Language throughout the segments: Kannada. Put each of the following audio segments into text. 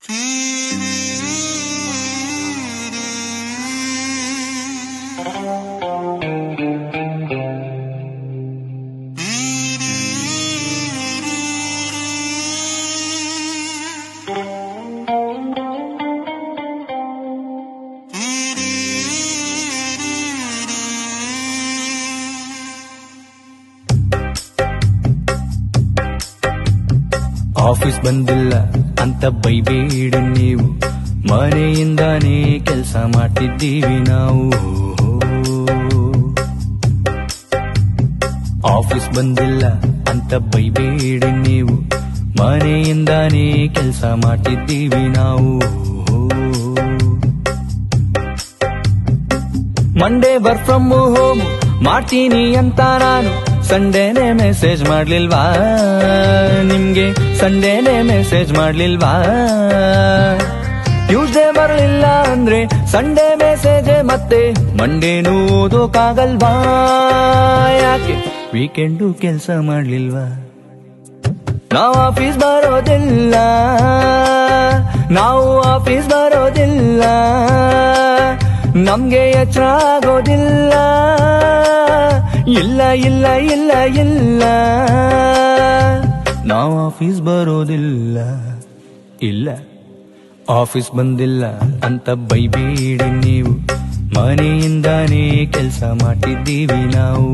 ಆಫೀಸ್ ಬಂದಿಲ್ಲ ಅಂತ ಬೈಬೇಡಿ ನೀವು ಮನೆಯಿಂದಾನೇ ಕೆಲಸ ಮಾಡ್ತಿದ್ದೀವಿ ನಾವು ಆಫೀಸ್ ಬಂದಿಲ್ಲ ಅಂತ ಬೈಬೇಡಿ ನೀವು ಮನೆಯಿಂದಾನೇ ಕೆಲಸ ಮಾಡ್ತಿದ್ದೀವಿ ನಾವು ಮಂಡೇ ವರ್ಕ್ ಫ್ರಮ್ ಹೋಮ್ ಮಾಡ್ತೀನಿ ಅಂತ ನಾನು ಸಂಡೇನೆ ಮೆಸೇಜ್ ಮಾಡ್ಲಿಲ್ವಾ ನಿಮ್ಗೆ ಸಂಡೇನೆ ಮೆಸೇಜ್ ಮಾಡ್ಲಿಲ್ವಾ ಟ್ಯೂಸ್ಡೇ ಬರಲಿಲ್ಲ ಅಂದ್ರೆ ಸಂಡೇ ಮೆಸೇಜ್ ಮತ್ತೆ ಮಂಡೇನು ಓದೋಕಾಗಲ್ವಾ ಯಾಕೆ ವೀಕೆಂಡು ಕೆಲಸ ಮಾಡ್ಲಿಲ್ವಾ ನಾವು ಆಫೀಸ್ ಬರೋದಿಲ್ಲ ನಾವು ಆಫೀಸ್ ಬರೋದಿಲ್ಲ ನಮ್ಗೆ ಎಚ್ಚರ ಆಗೋದಿಲ್ಲ ಇಲ್ಲ ಇಲ್ಲ ಇಲ್ಲ ಇಲ್ಲ ನಾವು ಆಫೀಸ್ ಬರೋದಿಲ್ಲ ಇಲ್ಲ ಆಫೀಸ್ ಬಂದಿಲ್ಲ ಅಂತ ಬೈಬೇಡಿ ನೀವು ಮನೆಯಿಂದಾನೇ ಕೆಲಸ ಮಾಡ್ತಿದ್ದೀವಿ ನಾವು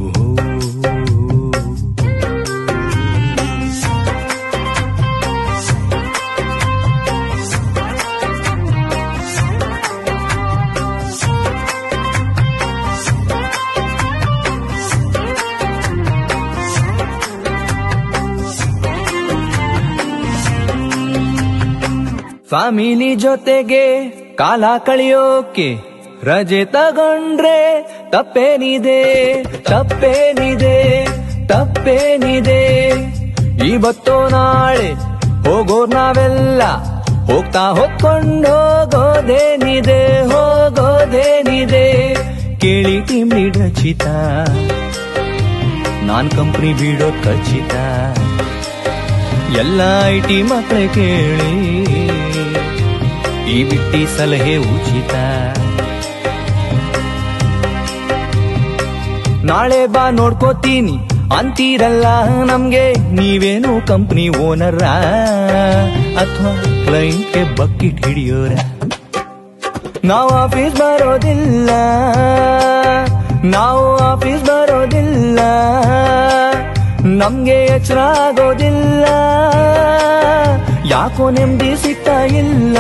ಫ್ಯಾಮಿಲಿ ಜೊತೆಗೆ ಕಾಲ ಕಳೆಯೋಕೆ ರಜೆ ತಗೊಂಡ್ರೆ ತಪ್ಪೇನಿದೆ ತಪ್ಪೇನಿದೆ ತಪ್ಪೇನಿದೆ ಇವತ್ತು ನಾಳೆ ಹೋಗೋರ್ ನಾವೆಲ್ಲ ಹೋಗ್ತಾ ಹೊತ್ಕೊಂಡು ಹೋಗೋದೇನಿದೆ ಹೋಗೋದೇನಿದೆ ಕೇಳಿ ಟೀಮ್ ಲೀಡ್ ರಚಿತ ನಾನ್ ಕಂಪ್ನಿ ಬಿಡೋದ್ ಖಚಿತ ಎಲ್ಲ ಐ ಟಿ ಮಕ್ಕಳೇ ಕೇಳಿ ಈ ಬಿಟ್ಟಿ ಸಲಹೆ ಉಚಿತ ನಾಳೆ ಬಾ ನೋಡ್ಕೋತೀನಿ ಅಂತೀರಲ್ಲ ನಮ್ಗೆ ನೀವೇನು ಕಂಪ್ನಿ ಓನರ ಅಥವಾ ಕ್ಲೈಂಟ್ಗೆ ಬಕ್ಕಿಟ್ ಹಿಡಿಯೋರ ನಾವು ಆಫೀಸ್ ಬರೋದಿಲ್ಲ ನಾವು ಆಫೀಸ್ ಬರೋದಿಲ್ಲ ನಮ್ಗೆ ಎಚ್ಚರ ಆಗೋದಿಲ್ಲ ಯಾಕೋ ನೆಮ್ಮದಿ ಸಿಗ್ತಾ ಇಲ್ಲ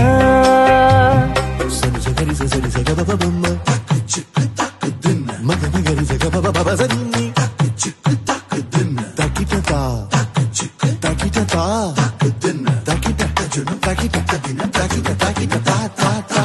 ಸರಿ ಸಗರಿ ಸರಿ ಸಗ ಬಬ ಬಮ್ಮ ಚಿಕ್ಕ ತಕ್ಕ ದಿನ್ನ ಮಗ ಮಗರಿ ಸಗ ಬಬ ಬಬ ಸನ್ನಿ ಚಿಕ್ಕ ತಕ್ಕ ದಿನ್ನ ತಕಿಟ ತಾ ಚಿಕ್ಕ ತಕಿಟ ತಾ ದಿನ್ನ ತಕಿಟ ಜುನು ತಕಿಟ ದಿನ ತಕಿಟ ತಕಿಟ ತಾ ತಾ ತಾ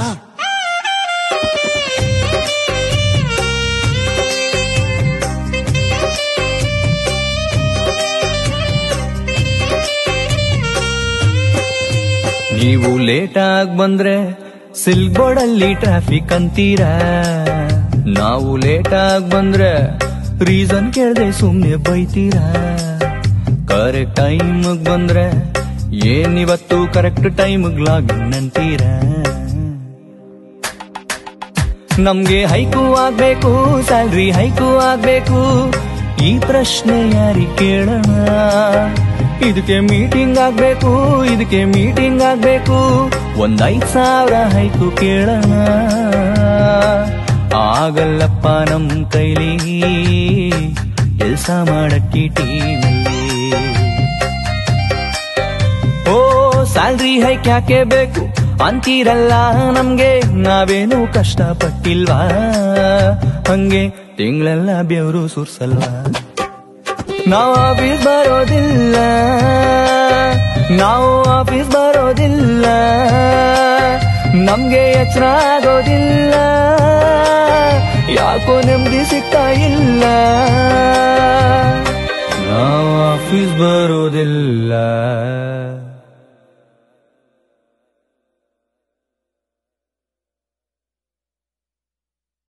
ನೀವು ಲೇಟ್ ಆಗಿ ಬಂದ್ರೆ ಸಿಲ್ಕ್ ಬೋರ್ಡ್ ಅಲ್ಲಿ ಟ್ರಾಫಿಕ್ ಅಂತೀರಾ ನಾವು ಲೇಟ್ ಆಗಿ ಬಂದ್ರೆ ರೀಸನ್ ಕೇಳದೆ ಸುಮ್ನೆ ಬೈತೀರಾ ಕರೆಕ್ಟ್ ಟೈಮ್ ಬಂದ್ರೆ ಏನಿವತ್ತು ಕರೆಕ್ಟ್ ಟೈಮ್ ಲಾಗಿನ್ ಅಂತೀರಾ ನಮ್ಗೆ ಹೈಕು ಆಗ್ಬೇಕು ಸ್ಯಾಲ್ರಿ ಹೈಕು ಆಗ್ಬೇಕು ಈ ಪ್ರಶ್ನೆ ಯಾರಿ ಕೇಳೋಣ ಇದಕ್ಕೆ ಮೀಟಿಂಗ್ ಆಗ್ಬೇಕು ಇದಕ್ಕೆ ಮೀಟಿಂಗ್ ಆಗ್ಬೇಕು ಒಂದ್ ಐದ್ ಸಾವಿರ ಹೈಕು ಕೇಳೋಣ ಆಗಲ್ಲಪ್ಪ ನಮ್ ಕೈಲಿ ಕೆಲ್ಸ ಮಾಡಕ್ಕಿ ಟೀಮಲ್ಲಿ ಓ ಸ್ಯಾಲ್ರಿ ಹೈಕ್ ಯಾಕೆ ಬೇಕು ಅಂತೀರಲ್ಲ ನಮ್ಗೆ ನಾವೇನು ಕಷ್ಟಪಟ್ಟಿಲ್ವಾ ಹಂಗೆ ತಿಂಗಳೆಲ್ಲ ಬೆವರು ಸುರ್ಸಲ್ವಾ ನಾವು ಆಫೀಸ್ ಬರೋದಿಲ್ಲ ನಾವು ಆಫೀಸ್ ಬರೋದಿಲ್ಲ ನಮ್ಗೆ ಎಚ್ಚರ ಆಗೋದಿಲ್ಲ ಯಾಕೋ ನೆಮ್ಮದಿ ಸಿಗ್ತಾ